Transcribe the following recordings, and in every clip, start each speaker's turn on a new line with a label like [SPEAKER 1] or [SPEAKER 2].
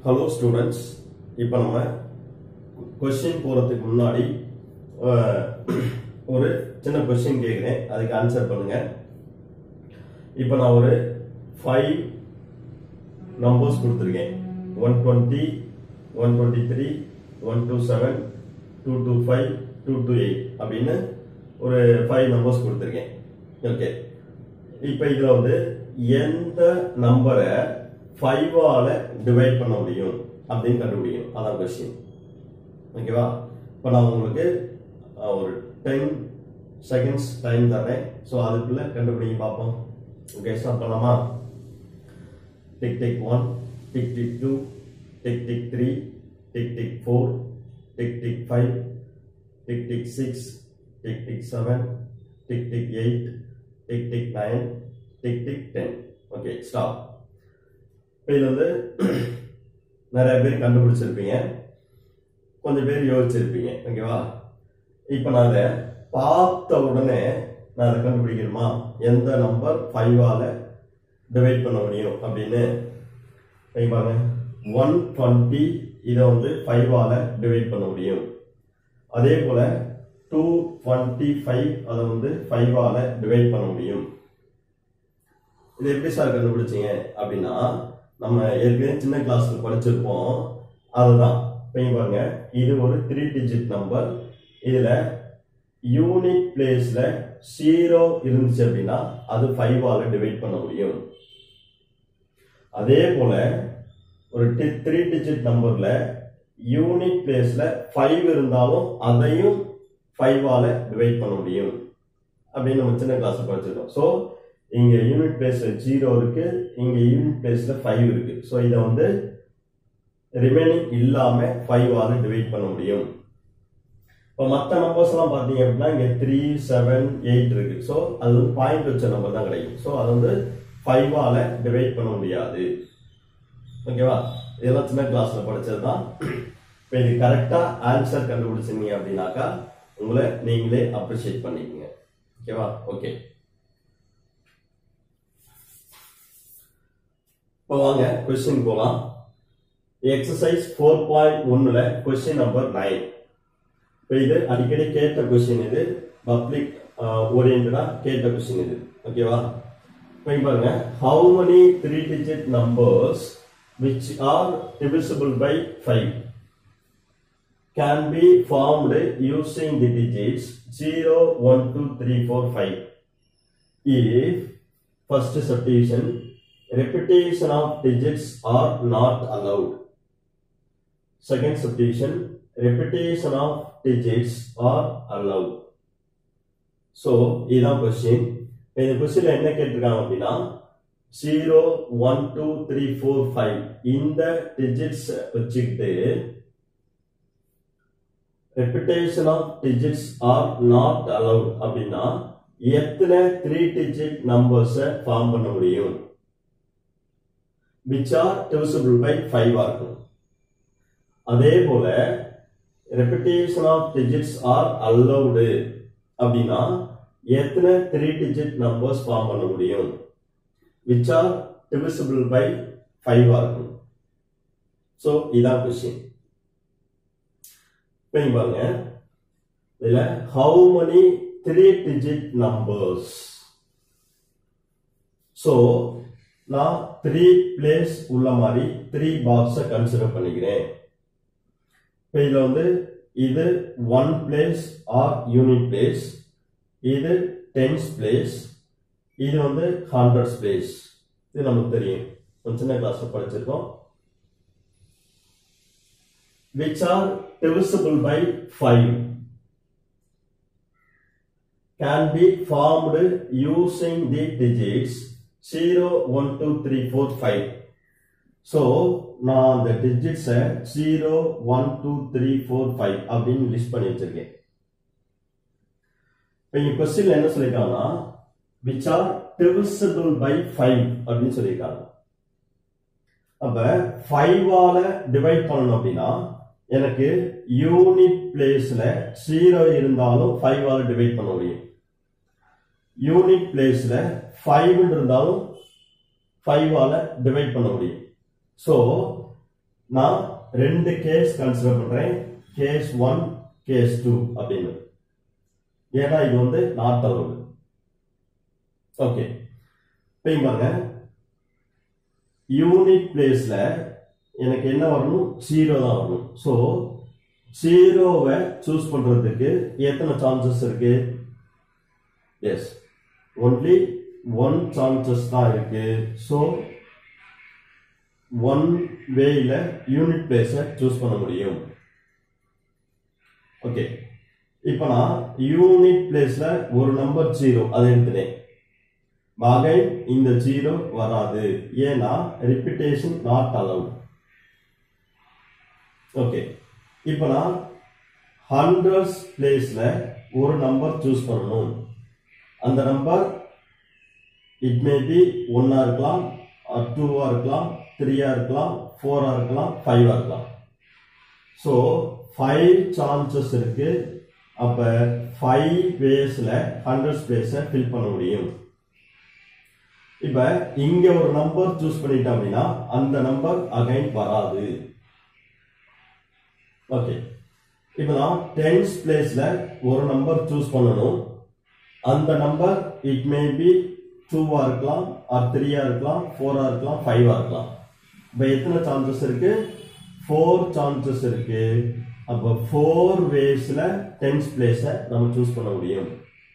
[SPEAKER 1] Hello students இப்போ நம்ம question போகிறதுக்கு முன்னாடி அஹ், ஒரு சின்ன கொஸ்டின் கேட்குறேன் அதுக்கு ஆன்சர் பண்ணுங்க இப்போ நான் ஒரு ஃபைவ் நம்பர்ஸ் கொடுத்துருக்கேன் one twenty one twenty three one two seven two two five two two eight அப்படின்னு ஒரு ஃபைவ் நம்பர்ஸ் கொடுத்துருக்கேன் ஓகே இப்போ இதில் வந்து எந்த நம்பரை ஃபைவால டிவைட் பண்ண முடியும் அப்படின்னு கண்டுபிடிக்கணும் அதான் கொஸ்டின் ஓகேவா இப்போ நான் உங்களுக்கு அஹ், ஒரு டென் செகண்ட்ஸ் டைம் தரேன் ஸோ அதுக்குள்ள கண்டுபிடிங்க பார்ப்போம் ஓகே ஸ்டார்ட் பண்ணலாமா tick tick one tick tick two tick tick three tick tick four tick tick five tick tick six tick tick seven tick tick eight tick tick nine tick tick ten okay stop இப்போ இது வந்து நிறைய பேர் கண்டுபிடிச்சிருப்பீங்க கொஞ்சம் பேர் யோசிச்சிருப்பீங்க ஓகேவா இப்போ நான் அதை பார்த்த உடனே நான் அதை கண்டுபிடிக்கணுமா எந்த நம்பர் ஃபைவால டிவைட் பண்ண முடியும் அப்படின்னு இங்க பாருங்க ஒன் டுவெண்ட்டி இதை வந்து ஃபைவால டிவைட் பண்ண முடியும் அதே போல டூ டுவெண்ட்டி ஃபைவ் அதை வந்து ஃபைவால டிவைட் பண்ண முடியும் இது எப்படி சார் கண்டுபிடிச்சீங்க அப்படின்னா நம்ம ஏற்கனவே சின்ன கிளாஸ்ல படிச்சிருப்போம் அதுதான் இப்ப இங்க பாருங்க இது ஒரு த்ரீ டிஜிட் நம்பர் இதுல யூனிட் பிளேஸ்ல ஜீரோ இருந்துச்சு அப்படின்னா அது ஃபைவால டிவைட் பண்ண முடியும் அதே போல ஒரு த்ரீ டிஜிட் நம்பர்ல யூனிட் பிளேஸ்ல ஃபைவ் இருந்தாலும் அதையும் ஃபைவால டிவைட் பண்ண முடியும் அப்படின்னு நம்ம சின்ன கிளாஸ் படிச்சிருக்கோம் ஸோ இங்க யூனிட் பிளேஸ்ல ஜீரோ இருக்கு இங்க யூனிட் பிளேஸ்ல ஃபைவ் இருக்கு ஸோ இதை வந்து ரிமைனிங் இல்லாம ஃபைவால டிவைட் பண்ண முடியும் இப்போ மற்ற நம்பர்ஸ் எல்லாம் பார்த்தீங்க அப்படின்னா இங்க த்ரீ செவன் எயிட் இருக்கு ஸோ அது வந்து பாயிண்ட் வச்ச நம்பர் தான் கிடைக்கும் ஸோ அது வந்து ஃபைவால டிவைட் பண்ண முடியாது ஓகேவா இதெல்லாம் சின்ன கிளாஸ்ல படிச்சது தான் இப்போ இது கரெக்டா ஆன்சர் கண்டுபிடிச்சிங்க அப்படின்னாக்கா உங்களை நீங்களே அப்ரிஷியேட் பண்ணிக்கங்க ஓகேவா ஓகே இப்போ வாங்க கொஸ்டின் போலாம் எக்ஸசைஸ் ஃபோர் பாயிண்ட் ஒன்னுல கொஸ்டின் நம்பர் நைன் இப்போ இது அடிக்கடி கேட்ட கொஸ்டின் இது பப்ளிக் ஓரியன்டா கேட்ட கொஸ்டின் இது ஓகேவா இப்போ இங்க பாருங்க how many three digit numbers which are divisible by 5 can be formed using the digits 0 1 2 3 4 5 if first subdivision repetition of digits are not allowed second subdivision repetition of digits are allowed so இதான் question இந்த கொஸ்டின்ல என்ன கேட்டிருக்காங்க அப்படின்னா zero one two three four five இந்த digits வச்சுக்கிட்டு repetition of digits are not allowed அப்படின்னா எத்தனை த்ரீ டிஜிட் நம்பர்ஸை ஃபார்ம் பண்ண முடியும் which are divisible by five இருக்கும் அதே போல repetition of digits are allowed அப்படின்னா எத்தனை த்ரீ டிஜிட் நம்பர்ஸ் ஃபார்ம் பண்ண முடியும் which are divisible by five இருக்கும் ஸோ இதான் கொஸ்டின் இப்போ இங்க பாருங்க இதுல how many three digit numbers so நான் த்ரீ பிளேஸ் உள்ள மாதிரி த்ரீ பாக்ஸை கன்சிடர் பண்ணிக்கிறேன் இப்போ இதுல வந்து இது one place or unit place இது டென்ஸ் பிளேஸ் இது வந்து ஹண்ட்ரட்ஸ் பிளேஸ் இது நமக்கு தெரியும் ஒரு சின்ன கிளாஸ்ல படிச்சிருக்கோம் which are divisible by 5 can be formed using the digits 0 1 2 3 4 5 so நான் அந்த டிஜிட்ஸை zero one two three four five அப்படின்னு லிஸ்ட் பண்ணி வச்சிருக்கேன் இப்போ இங்க கொஸ்டின்ல என்ன சொல்லியிருக்காங்கன்னா விச் ஆர் divisible by 5 அப்படின்னு சொல்லியிருக்காங்க அப்ப ஃபைவால டிவைட் பண்ணணும் அப்படின்னா எனக்கு யூனிட் பிளேஸ்ல ஜீரோ இருந்தாலும் ஃபைவால டிவைட் பண்ண முடியும் யூனிட் பிளேஸ்ல ஃபைவ் இருந்தாலும் ஃபைவால டிவைட் பண்ண முடியும் ஸோ நான் ரெண்டு கேஸ் கன்சிடர் பண்றேன் கேஸ் ஒன் கேஸ் டூ அப்படின்னு ஏன்னா இது வந்து நாட் அலோடு ஓகே இப்போ பாருங்க யூனிட் பிளேஸ்ல எனக்கு என்ன வரணும் ஜீரோ தான் வரணும் ஸோ ஜீரோவை சூஸ் பண்றதுக்கு எத்தனை சான்சஸ் இருக்கு எஸ் ஒன்லி ஒன் சான்சஸ் தான் இருக்கு ஸோ ஒன் வேல யூனிட் பிளேஸை சூஸ் பண்ண முடியும் ஓகே இப்போ நான் யூனிட் பிளேஸ்ல ஒரு நம்பர் ஜீரோ அதை எடுத்துனேன் வகை இந்த ஜீரோ வராது ஏன்னா ரிப்பிட்டேஷன் நாட் அலவுட் ஓகே இப்போ நான் ஹண்ட்ரட்ஸ் பிளேஸ்ல ஒரு நம்பர் சூஸ் பண்ணணும் அந்த நம்பர் இட் மே பி ஒன்னா இருக்கலாம் டூவா இருக்கலாம் த்ரீயா இருக்கலாம் ஃபோரா இருக்கலாம் ஃபைவா இருக்கலாம் ஸோ ஃபைவ் சான்சஸ் இருக்கு அப்ப ஃபைவ் வேஸ்ல ஹண்ட்ரட் ஸ்பேஸை ஃபில் பண்ண முடியும் இப்ப இங்க ஒரு நம்பர் சூஸ் பண்ணிட்டோம் அப்படின்னா அந்த நம்பர் அகைன் வராது ஓகே இப்போ நான் டென்ஸ் பிளேஸ்ல ஒரு நம்பர் சூஸ் பண்ணணும் அந்த நம்பர் இட் மே பி டூவா இருக்கலாம் ஆர் த்ரீயா இருக்கலாம் ஃபோரா இருக்கலாம் ஃபைவா இருக்கலாம் இப்போ எத்தனை சான்சஸ் இருக்கு ஃபோர் சான்சஸ் இருக்கு அப்போ ஃபோர் வேஸ்ல டென்ஸ் பிளேஸை நம்ம சூஸ் பண்ண முடியும்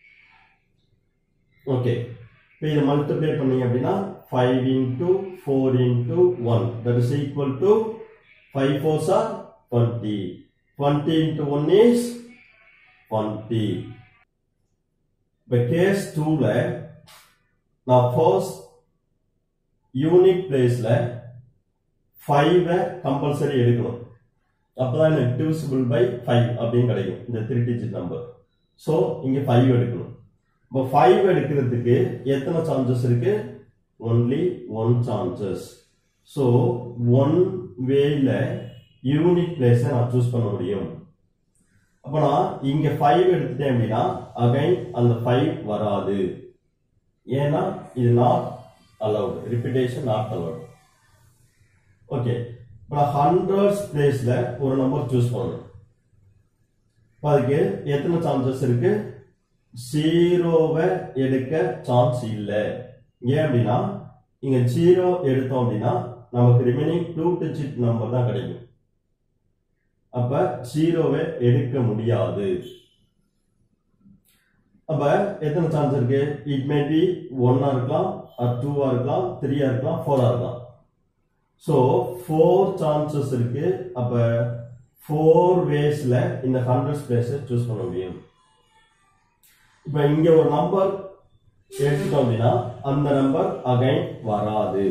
[SPEAKER 1] ஓகே இப்போ இதை மல்டிப்ளை பண்ணீங்க அப்படின்னா five into four into one that is equal to five fours or twenty twenty into one is twenty இப்போ கேஸ் டூவில் நான் ஃபர்ஸ்ட் யூனிட் பிளேஸில் ஃபைவை கம்பல்சரி எடுக்கணும் அப்பதான் எனக்கு டிவிசிபிள் பை ஃபைவ் அப்படின்னு கிடைக்கும் இந்த த்ரீ டிஜிட் நம்பர் ஸோ இங்கே ஃபைவ் எடுக்கணும் இப்போ ஃபைவ் எடுக்கிறதுக்கு எத்தனை சான்சஸ் இருக்கு only one chances so one வேல யூனிட் பிளேஸை நான் சூஸ் பண்ண முடியும் அப்போ நான் இங்க ஃபைவ் எடுத்துட்டேன் அப்படின்னா அகைன் அந்த ஃபைவ் வராது ஏன்னா இது not allowed repetition not allowed okay இப்போ நான் ஹண்ட்ரட்ஸ் பிளேஸ்ல ஒரு நம்பர் சூஸ் பண்ணணும் இப்போ அதுக்கு எத்தனை சான்சஸ் இருக்கு ஜீரோவை எடுக்க சான்ஸ் இல்லை ஏன் அப்படின்னா இங்க ஜீரோ எடுத்தோம் அப்படின்னா நமக்கு ரிமைனிங் டூ டிஜிட் நம்பர் தான் கிடைக்கும் அப்ப ஜீரோவை எடுக்க முடியாது அப்ப எத்தனை சான்ஸ் இருக்கு இட் மே பி ஒன்னா இருக்கலாம் டூவா இருக்கலாம் த்ரீயா இருக்கலாம் ஃபோரா இருக்கலாம் ஸோ ஃபோர் சான்சஸ் இருக்கு அப்ப ஃபோர் வேஸ்ல இந்த ஹண்ட்ரட் பிளேஸை சூஸ் பண்ண முடியும் இப்போ இங்க ஒரு நம்பர் எடுத்துட்டோம் அப்படின்னா அந்த நம்பர் அகைன் வராது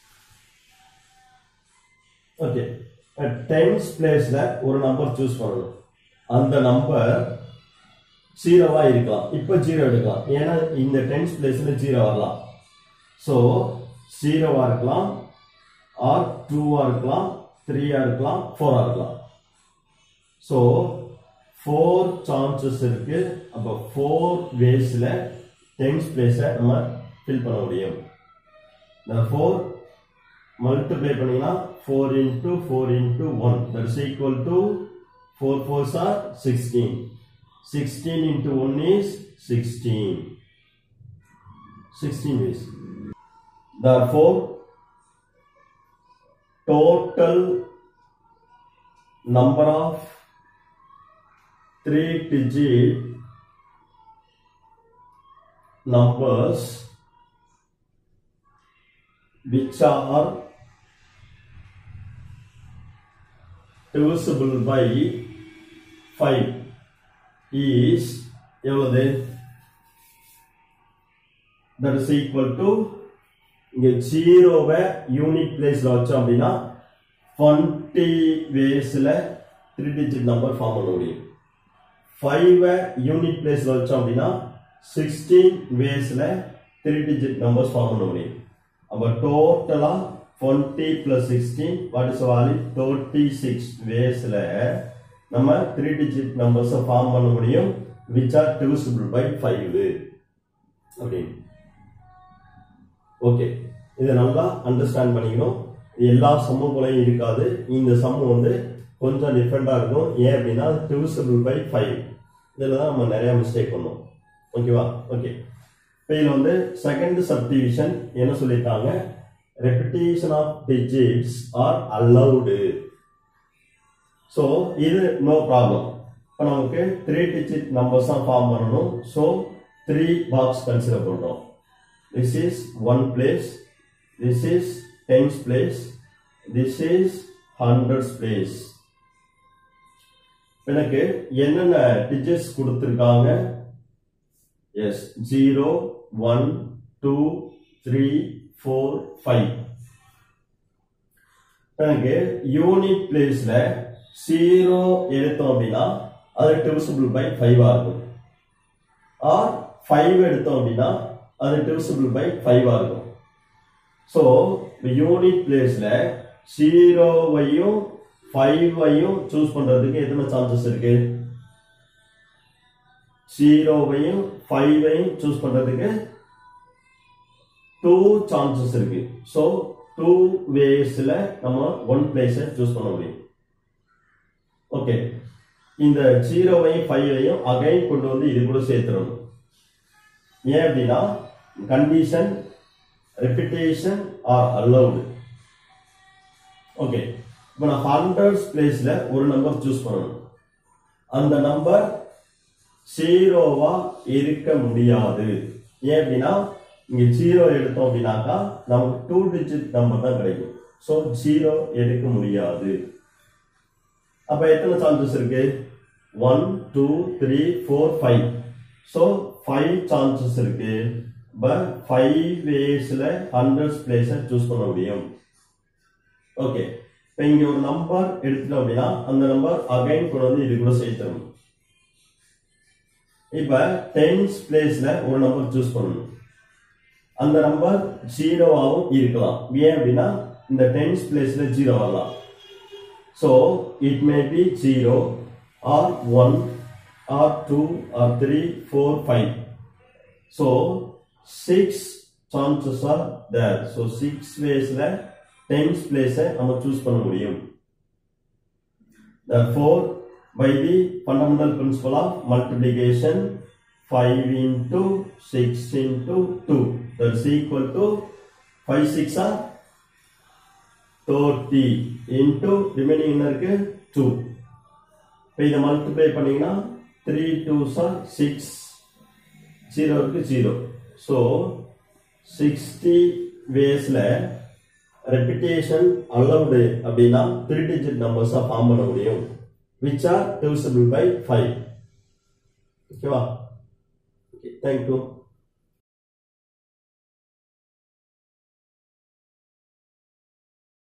[SPEAKER 1] ஓகே டென்ஸ் பிளேஸ்ல ஒரு நம்பர் சூஸ் பண்ணணும் அந்த நம்பர் ஜீரோவா இருக்கலாம் இப்போ ஜீரோ எடுக்கலாம் ஏன்னா இந்த டென்ஸ் பிளேஸ்ல ஜீரோ வரலாம் ஸோ ஜீரோவா இருக்கலாம் ஆர் டூவா இருக்கலாம் த்ரீயா இருக்கலாம் ஃபோரா இருக்கலாம் ஸோ ஃபோர் சான்சஸ் இருக்கு அப்போ ஃபோர் வேஸ்ல டென்ஸ் பிளேஸை நம்ம ஃபில் பண்ண முடியும் இந்த ஃபோர் மல்டிப்ளை பண்ணீங்கன்னா four into four into one that is equal to four fours or sixteen sixteen into one is sixteen sixteen is therefore total number of three digit numbers which are divisible by 5 is எவ்வளவு that is equal to இங்க ஜீரோவை unit பிளேஸ்ல வச்சோம் அப்படின்னா twenty வேஸ்ல three digit number form பண்ண முடியும் five unit பிளேஸ்ல வச்சோம் அப்படின்னா சிக்ஸ்டீன் வேஸ்ல த்ரீ டிஜிட் நம்பர்ஸ் ஃபார்ம் பண்ண முடியும் அப்போ டோட்டலா twenty plus sixteen what is வாலி தேர்ட்டி சிக்ஸ் வேஸ்ல நம்ம த்ரீ டிஜிட் நம்பர்ஸை ஃபார்ம் பண்ண முடியும் which are divisible by five அப்படின்னு ஓகே இதை நல்லா அண்டர்ஸ்டாண்ட் பண்ணிக்கணும் எல்லா சம்மும் போலையும் இருக்காது இந்த சம்மு வந்து கொஞ்சம் டிஃப்ரெண்டா இருக்கும் ஏன் அப்படின்னா டிவிசிபிள் பை ஃபைவ் இதில் தான் நம்ம நிறைய மிஸ்டேக் பண்ணோம் ஓகேவா ஓகே இப்போ இதில் வந்து செகண்ட் சப்டிவிஷன் என்ன சொல்லியிருக்காங்க repetition of digits are allowed so இது நோ ப்ராப்ளம் இப்போ நமக்கு த்ரீ டிஜிட் நம்பர்ஸ் தான் ஃபார்ம் பண்ணணும் ஸோ த்ரீ பாக்ஸ் கன்சிடர் பண்ணுறோம் this is one place this is tens place this is hundreds place எனக்கு என்னென்ன டிஜிட்ஸ் கொடுத்துருக்காங்க yes zero one two three four five எனக்கு யூனிட் பிளேஸ்ல ஜீரோ எடுத்தோம் அப்படின்னா அது டிவிசிபிள் பை ஃபைவா இருக்கும் ஆர் ஃபைவ் எடுத்தோம் அப்படின்னா அது டிவிசிபிள் பை ஃபைவா இருக்கும் ஸோ யூனிட் பிளேஸ்ல ஜீரோவையும் ஃபைவையும் சூஸ் பண்றதுக்கு எத்தனை சான்சஸ் இருக்கு ஜீரோவையும் ஃபைவையும் சூஸ் பண்றதுக்கு டூ சான்சஸ் இருக்கு ஸோ டூ வேஸ்ல நம்ம ஒன் பிளேஸை சூஸ் பண்ண முடியும் ஓகே இந்த ஜீரோவையும் ஃபைவையும் அகைன் கொண்டு வந்து இது கூட சேர்த்துடணும் ஏன் அப்படின்னா condition repetition are allowed okay இப்போ நான் ஹண்ட்ரட்ஸ் பிளேஸ்ல ஒரு நம்பர் சூஸ் பண்ணணும் அந்த நம்பர் ஜீரோவா இருக்க முடியாது ஏன் அப்படின்னா இங்க ஜீரோ எடுத்தோம் அப்படின்னாக்கா நமக்கு டூ டிஜிட் நம்பர் தான் கிடைக்கும் ஸோ ஜீரோ எடுக்க முடியாது அப்ப எத்தனை சான்சஸ் இருக்கு one two three four five so five chances இருக்கு பட் ஃபைவ் வேஸ்ல ஹண்ட்ரட்ஸ் பிளேஸை சூஸ் பண்ண முடியும் ஓகே இப்போ இங்க ஒரு நம்பர் எடுத்துட்டோம் அப்படின்னா அந்த நம்பர் அகைன் கொண்டு வந்து இது கூட சேர்த்துடணும் இப்ப டென்ஸ் பிளேஸ்ல ஒரு நம்பர் சூஸ் பண்ணணும் அந்த நம்பர் ஜீரோவாகவும் இருக்கலாம் ஏன் அப்படின்னா இந்த டென்ஸ் பிளேஸ்ல ஜீரோ வரலாம் so it may be zero or one or two or three four five so six chances are there so six வேஸ்ல டென்ஸ் பிளேஸை நம்ம சூஸ் பண்ண முடியும் Therefore, by the fundamental principle of multiplication, 5 into 6 into 2, that's equal to 5 6 are 30 into remaining என்ன இருக்கு 2. இப்போ இதை multiply பண்ணீங்கன்னா 3 2s are 6 0 இருக்கு 0 ஸோ 60 வேஸ்ல ரெப்பிட்டேஷன் அலவுடு அப்படின்னா த்ரீ டிஜிட் நம்பர்ஸா ஃபார்ம் பண்ண முடியும் which are divisible by five ஓகேவா ஓகே தேங்க்யூ